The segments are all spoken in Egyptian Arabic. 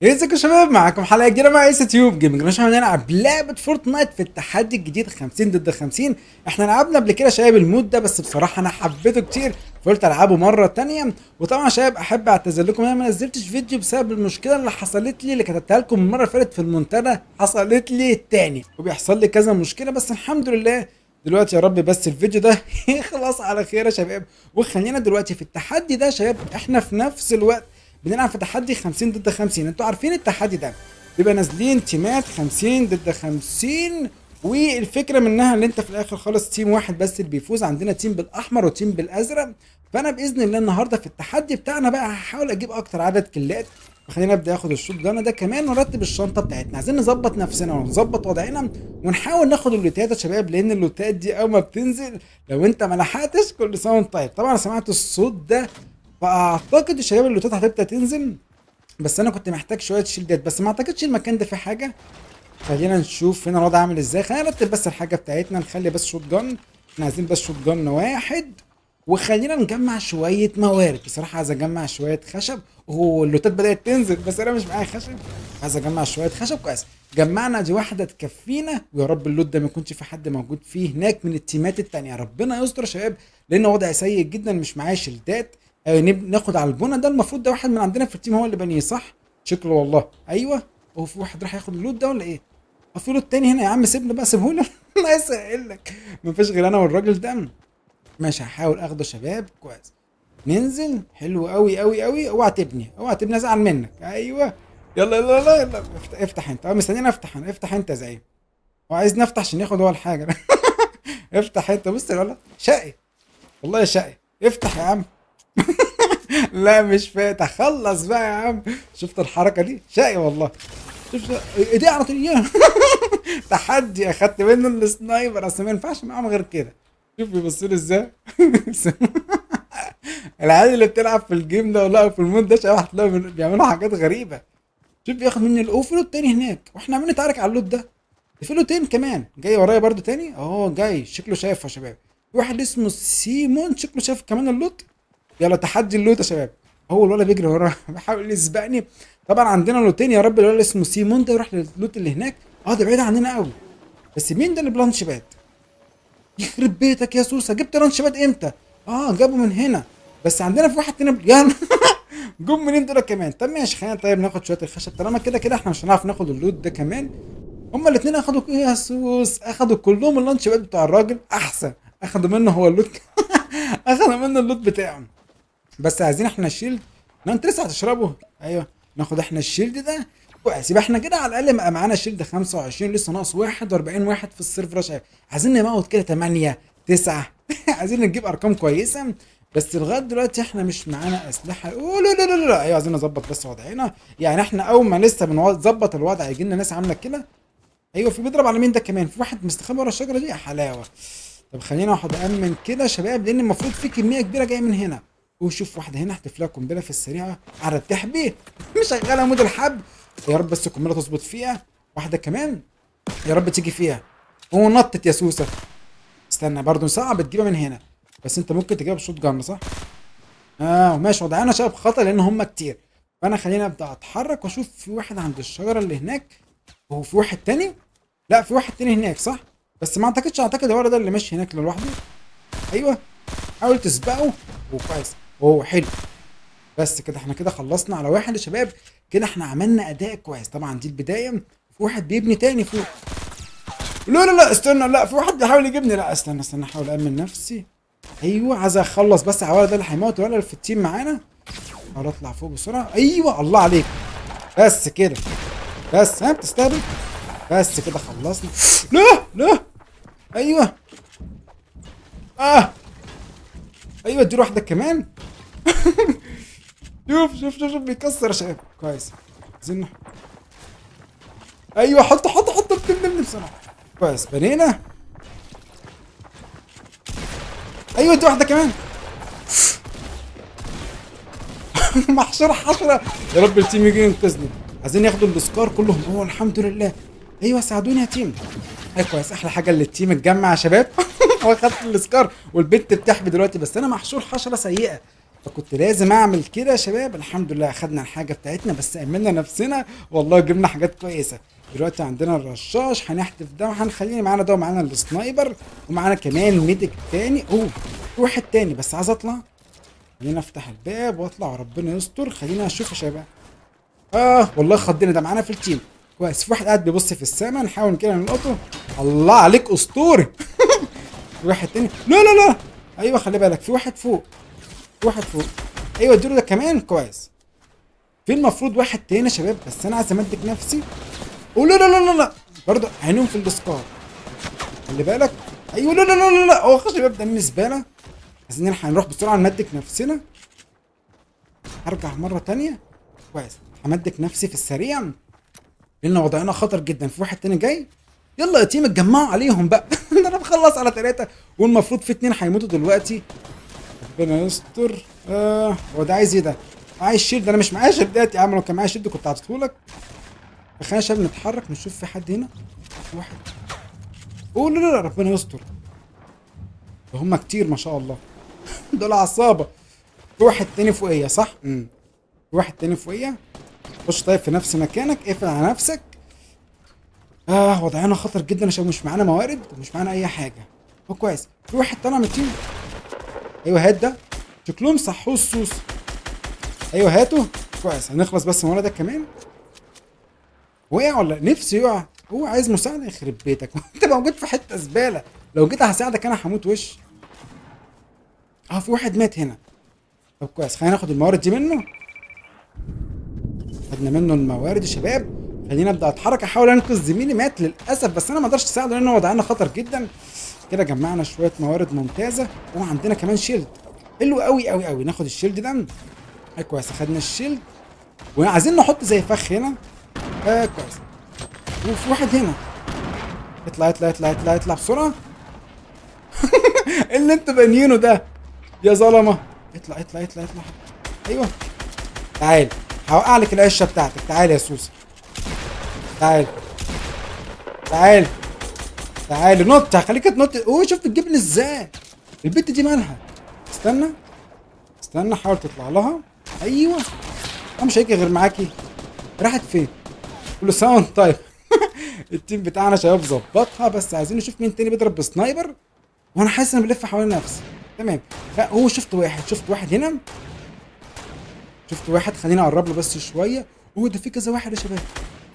ازيكم يا شباب معاكم حلقه جديده مع اس تيوب جيمنج عشان هنلعب لعبه فورتنايت في التحدي الجديد 50 ضد 50 احنا لعبنا قبل كده شباب المود ده بس بصراحه انا حبيته كتير فقلت العبه مره تانية وطبعا يا شباب احب اعتذر لكم انا ما نزلتش فيديو بسبب المشكله اللي حصلت لي اللي كتبتها لكم المره اللي فاتت في المنتدى حصلت لي تاني وبيحصل لي كذا مشكله بس الحمد لله دلوقتي يا رب بس الفيديو ده يخلص على خير يا شباب وخلينا دلوقتي في التحدي ده يا شباب احنا في نفس الوقت بنلعب في تحدي 50 ضد 50 انتوا عارفين التحدي ده بيبقى نازلين تيمات 50 ضد 50 والفكره منها ان انت في الاخر خالص تيم واحد بس اللي بيفوز عندنا تيم بالاحمر وتيم بالازرق فانا باذن الله النهارده في التحدي بتاعنا بقى هحاول اجيب اكتر عدد كلات وخلينا ابدا اخد الشوت جانا ده كمان ونرتب الشنطه بتاعتنا عايزين نظبط نفسنا ونظبط وضعنا ونحاول ناخد اللوتات يا شباب لان اللوتات دي اول ما بتنزل لو انت ما لحقتش كل سنه وانت طيب طبعا سمعت الصوت ده فاعتقد الشباب اللوتات هتبدا تنزل بس انا كنت محتاج شويه شيلدات بس ما اعتقدش المكان ده فيه حاجه خلينا نشوف هنا الوضع عامل ازاي خلينا نرتب بس الحاجه بتاعتنا نخلي بس شوت جن احنا عايزين بس شوت جن واحد وخلينا نجمع شويه موارد بصراحه عايز اجمع شويه خشب اوه اللوتات بدات تنزل بس انا مش معايا خشب عايز اجمع شويه خشب كويس جمعنا دي واحده تكفينا ويا رب اللوت ده ما يكونش في حد موجود فيه هناك من التيمات التانية ربنا يستر يا شباب لان وضع سيء جدا مش معايا شيلدات آه، نب- ناخد على البنا ده المفروض ده واحد من عندنا في التيم هو اللي بنيه صح شكله والله ايوه هو في واحد راح ياخد اللوت ده ولا ايه هو في لوت تاني هنا يا عم سيبنا بقى سيبهولي الله يسهل لك مفيش غير انا والراجل ده ماشي هحاول اخده شباب كويس ننزل حلو قوي قوي قوي اوعى تبني اوعى تبني ازعل منك ايوه يلا يلا يلا, يلا. افتح, افتح انت اه مستنيني افتح انا افتح انت زي هو عايز نفتح عشان ياخد هو الحاجه افتح انت بص ولا شقي والله يا شقي افتح يا عم لا مش فاتح خلص بقى يا عم شفت الحركه دي شقي والله شوف شوف- ايديه على طول إيه؟ تحدي اخدت منه السنايبر اصل ما ينفعش معاهم غير كده شوف بيبصوا لي ازاي العيال اللي بتلعب في الجيم ده ولا في المود ده شباب هتلاقوا بي- بيعملوا حاجات غريبه شوف بياخد مني الاوف في لوت تاني هناك واحنا عمالين نتعارك على اللوت ده في لوتين كمان جاي ورايا برضو تاني اهو جاي شكله شايفه يا شباب في واحد اسمه سيمون شكله شايف كمان اللوت يلا تحدي اللوت يا شباب هو الولد بيجري ورايا بيحاول يسبقني طبعا عندنا لوتين يا رب الولد اسمه سيمون ده يروح للوت اللي هناك اه ده بعيد عننا قوي بس مين ده اللي بلانش باد يخرب بيتك يا سوسه جبت لانش باد امتى اه جابه من هنا بس عندنا في واحد تاني ب- يا جم منين دول كمان طب ماشي خلينا طيب ناخد شويه الخشب طالما كده كده احنا مش هنعرف ناخد اللوت ده كمان هما الاثنين اخدوا ايه يا سوس اخدوا كلهم اللانش باد بتاع الراجل احسن اخدوا منه هو اللوت اخدوا منه اللوت بتاعه بس عايزين احنا الشيلد لا انت لسه هتشربه ايوه ناخد احنا الشيلد ده كويس يبقى احنا كده على الاقل بقى معانا شيلد 25 لسه ناقص 41 واحد في السيرفر يا شباب عايزين نموت كده 8 9 عايزين نجيب ارقام كويسه بس لغايه دلوقتي احنا مش معانا اسلحه أوه لا لا لا لا ايوه عايزين نظبط بس وضعنا يعني احنا اول ما لسه بنظبط الوضع يجي لنا ناس عامله كده ايوه في بيضرب على مين ده كمان في واحد مستخبي ورا الشجره دي يا حلاوه طب خلينا واحد امن كده يا شباب لان المفروض في كميه كبيره جايه من هنا وشوف واحده هنا هتف لها قنبله في السريعه على التحبيه مشغله مود الحب يا رب بس القنبله تظبط فيها واحده كمان يا رب تيجي فيها هو نطت يا سوسه استنى برضه صعب تجيبها من هنا بس انت ممكن تجيبها بشوت جن صح؟ اه ماشي وضعنا شباب خطر لان هم كتير فانا خليني ابدا اتحرك واشوف في واحد عند الشجره اللي هناك وهو في واحد تاني لا في واحد تاني هناك صح بس ما اعتقدش اعتقد هو ده اللي ماشي هناك لوحده ايوه حاول تسبقه وكويس وهو حلو بس كده احنا كده خلصنا على واحد يا شباب كده احنا عملنا اداء كويس طبعا دي البدايه في واحد بيبني تاني فوق لا لا لا استنى لا في واحد بيحاول يجيبني لا استنى استنى احاول امن نفسي ايوه عايز اخلص بس على الولد ده اللي هيموت الولد اللي في التيم معانا احاول اطلع فوق بسرعه ايوه الله عليك بس كده بس ها بتستهبل بس كده خلصنا لا لا ايوه اه ايوه اديله واحده كمان شوف شوف شوف شوف بيكسر يا شباب كويس عايزين نح- ايوه حط حط حط بتبني بسرعه كويس بنينا ايوه دي واحده كمان محشره حشره يا رب التيم يجي ينقذني عايزين ياخدوا السكار كلهم هو الحمد لله ايوه ساعدوني يا تيم اي كويس احلى حاجه اللي التيم اتجمع يا شباب واخدت السكار والبنت بتحبي دلوقتي بس انا محشور حشره سيئه فكنت لازم اعمل كده يا شباب الحمد لله اخدنا الحاجه بتاعتنا بس امنا نفسنا والله جبنا حاجات كويسه دلوقتي عندنا الرشاش هنحتف ده وهنخليني معانا ده ومعانا السنايبر ومعانا كمان ميديك تاني اوه في واحد تاني بس عايز اطلع خلينا افتح الباب واطلع وربنا يستر خلينا اشوف يا شباب اه والله خضنا ده معانا في التيم كويس في واحد قاعد بيبص في السماء نحاول كده نلقطه الله عليك اسطوري في واحد تاني لا لا لا ايوه خلي بالك في واحد فوق في واحد فوق ايوه اديله ده كمان كويس في المفروض واحد تاني يا شباب بس انا عايز امدك نفسي أوه لا لا لا لا لا برضه عينهم في الدسكار خلي بالك ايوه لا لا لا لا لا هو يا شباب ده من زباله عايزين نلحق نروح بسرعه نمدك نفسنا هرجع مره تانية كويس همدك نفسي في السريع لان وضعنا خطر جدا في واحد تاني جاي يلا يا تيم اتجمعوا عليهم بقى ده انا بخلص على ثلاثة والمفروض في اتنين هيموتوا دلوقتي ربنا يستر آه هو ده عايز ايه ده؟ عايز شيلد انا مش معايا شيلدات يا عم لو كان معايا شيلد كنت عطيتهولك خلينا يا شباب نتحرك نشوف في حد هنا في واحد اوه لا لا لا ربنا يستر ده هما كتير ما شاء الله دول عصابة في واحد تاني فوقيا صح؟ امم في واحد تاني فوقيا خش طيب في نفس مكانك اقفل على نفسك اه وضعنا خطر جدا عشان مش معانا موارد ومش معانا اي حاجه هو كويس في واحد طالع من التيم ايوه هات ده شكلهم صحوه السوس ايوه هاته كويس هنخلص بس من ورا ده كمان وقع ولا نفسي يقع هو عايز مساعده يخرب بيتك انت موجود في حته زباله لو جيت هساعدك انا هموت وش اه في واحد مات هنا طب كويس خلينا ناخد الموارد دي منه خدنا منه الموارد يا شباب خلينا ابدا اتحرك احاول انقذ زميلي مات للاسف بس انا ما اقدرش اساعده لان وضعنا خطر جدا كده جمعنا شويه موارد ممتازه وعندنا كمان شيلد حلو قوي قوي قوي ناخد الشيلد ده آه كويس اخدنا الشيلد وعايزين نحط زي فخ هنا آه كويس وفي واحد هنا اطلع اطلع اطلع اطلع اطلع بسرعه اللي انتوا بانيينه ده يا ظلمه اطلع اطلع اطلع اطلع ايوه تعال هوقع لك العشه بتاعتك تعال يا سوسه تعال تعال تعال نط هخليك تنط اوه شفت تجيبني ازاي البت دي مالها استنى استنى حاول تطلع لها ايوه انا مش هيجي غير معاكي راحت فين كل سنه وانت طيب التيم بتاعنا شباب ظبطها بس عايزين نشوف مين تاني بيضرب بسنايبر وانا حاسس اني بلف حوالين نفسي تمام لا هو شفت واحد شفت واحد هنا شفت واحد خليني اقرب له بس شويه اوه ده في كذا واحد يا شباب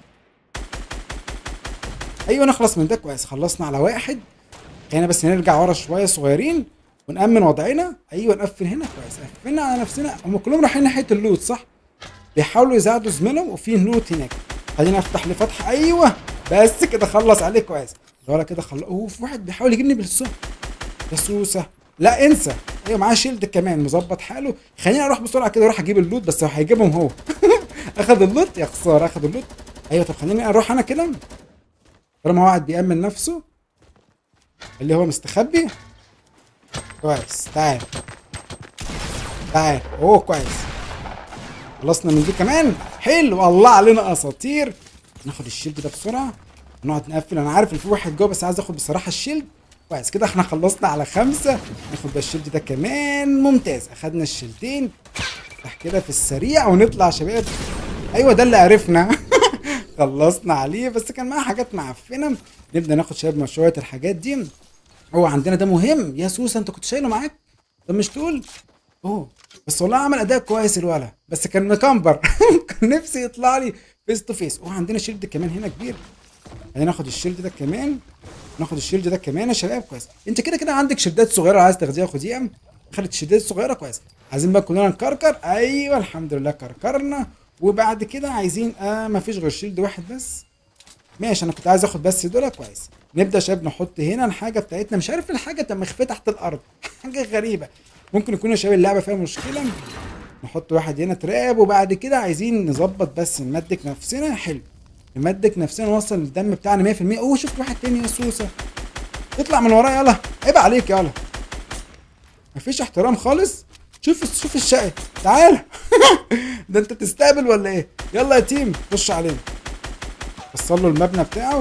ايوه نخلص من ده كويس خلصنا على واحد خلينا بس نرجع ورا شويه صغيرين ونأمن وضعنا ايوه نقفل هنا كويس قفلنا على نفسنا هم كلهم رايحين ناحيه اللوت صح بيحاولوا يساعدوا زميلهم وفي لوت هناك خلينا افتح لي فتحه ايوه بس كده خلص عليه كويس ولا كده خلص اوه في واحد بيحاول يجيبني بالسوق يا سوسه لا انسى ايوه معاه شيلد كمان مظبط حاله خليني اروح بسرعه كده اروح اجيب اللوت بس هو هيجيبهم هو اخد اللوت يا خساره اخد اللوت ايوه طب خليني اروح انا كده طالما هو قاعد بيأمن نفسه اللي هو مستخبي كويس تعال تعال اوه كويس خلصنا من دي كمان حلو الله علينا اساطير ناخد الشيلد ده بسرعه نقعد نقفل انا عارف ان في واحد جوه بس عايز اخد بصراحه الشيلد كويس كده احنا خلصنا على خمسة ناخد بقى الشيلد ده كمان ممتاز اخدنا الشيلدين نفتح كده في السريع ونطلع يا شباب ايوه ده اللي عرفنا خلصنا عليه بس كان معاه حاجات معفنه نبدا ناخد شباب شويه الحاجات دي هو عندنا ده مهم يا سوسه انت كنت شايله معاك طب مش تقول اوه بس والله عمل اداء كويس الولا بس كان مكمبر كان نفسي يطلع لي فيس تو فيس وعندنا شيلد كمان هنا كبير خلينا ناخد الشيلد ده كمان ناخد الشيلد ده كمان يا شباب كويس انت كده كده عندك شيلدات صغيره عايز تاخديها خديها خلت الشيلدات الصغيره كويس عايزين بقى كلنا نكركر ايوه الحمد لله كركرنا وبعد كده عايزين اه ما فيش غير شيلد واحد بس ماشي انا كنت عايز اخد بس دول كويس نبدا يا شباب نحط هنا الحاجه بتاعتنا مش عارف الحاجه تبقى مخفيه تحت الارض حاجه غريبه ممكن يكون يا شباب اللعبه فيها مشكله نحط واحد هنا تراب وبعد كده عايزين نظبط بس نمدك نفسنا حلو نمدك نفسنا نوصل الدم بتاعنا 100% اوه شفت واحد تاني يا سوسه اطلع من ورايا يلا عيب عليك يلا مفيش احترام خالص شوف شوف الشقي تعال ده انت تستقبل ولا ايه يلا يا تيم خش علينا وصل له المبنى بتاعه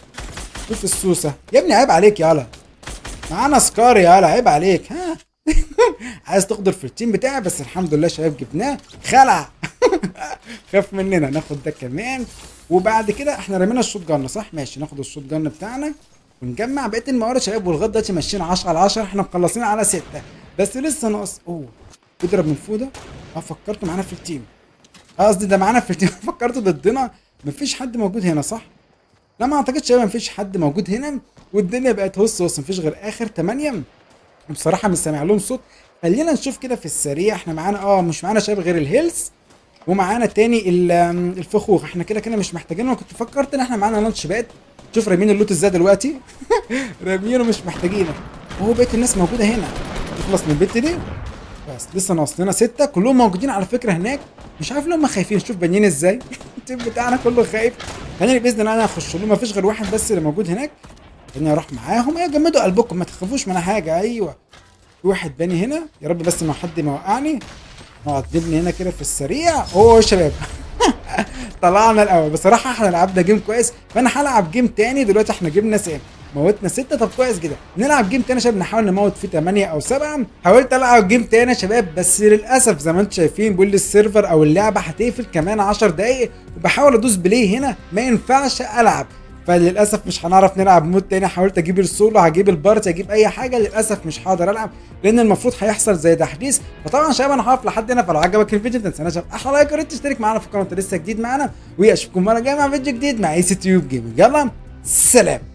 شوف السوسه يا ابني عيب عليك يالا معانا سكار يالا عيب عليك ها عايز تغدر في التيم بتاعي بس الحمد لله شباب جبناه خلع خاف مننا ناخد ده كمان وبعد كده احنا رمينا الشوت جن صح ماشي ناخد الشوت جن بتاعنا ونجمع بقيه الموارد شباب ولغايه دلوقتي ماشيين 10 على 10 احنا مخلصين على 6 بس لسه ناقص اوه اضرب من فوده اه فكرته معانا في التيم آه، قصدي ده معانا في التيم فكرته ضدنا مفيش حد موجود هنا صح لا ما اعتقدش يا مفيش حد موجود هنا والدنيا بقت هص هص مفيش غير اخر 8 بصراحه مش سامع لهم صوت خلينا نشوف كده في السريع احنا معانا اه مش معانا شباب غير الهيلز ومعانا تاني ال- آم، الفخوخ احنا كده كده مش محتاجينه انا كنت فكرت ان احنا معانا لانش باد شوف رامين اللوت ازاي دلوقتي رامينه مش محتاجينه وهو بقيه الناس موجوده هنا نخلص من البت دي بس لسه ناقص لنا سته كلهم موجودين على فكره هناك مش عارف ليه هم خايفين شوف بانيين ازاي التيم بتاعنا كله خايف خليني باذن الله انا هخش له مفيش غير واحد بس اللي موجود هناك خليني اروح معاهم ايوه جمدوا قلبكم ما تخافوش من حاجه ايوه في واحد باني هنا يا رب بس ما حد ما وقعني نقعد نبني هنا كده في السريع اوه يا شباب طلعنا الاول بصراحه احنا لعبنا جيم كويس فانا هلعب جيم تاني دلوقتي احنا جبنا سام موتنا ستة طب كويس جدا نلعب جيم تاني يا شباب نحاول نموت فيه 8 او 7 حاولت العب جيم تاني يا شباب بس للاسف زي ما انتم شايفين بيقول لي السيرفر او اللعبه هتقفل كمان 10 دقايق وبحاول ادوس بلاي هنا ما ينفعش العب فللاسف مش هنعرف نلعب مود تاني حاولت اجيب السولو هجيب البارت اجيب اي حاجه للاسف مش هقدر العب لان المفروض هيحصل زي تحديث فطبعا شباب انا هقف لحد هنا فلو عجبك الفيديو ما تنساش احلى لايك وريت تشترك معانا في القناه انت لسه جديد معانا واشوفكم مره جايه مع فيديو جديد مع اي سي تيوب جيمنج يلا سلام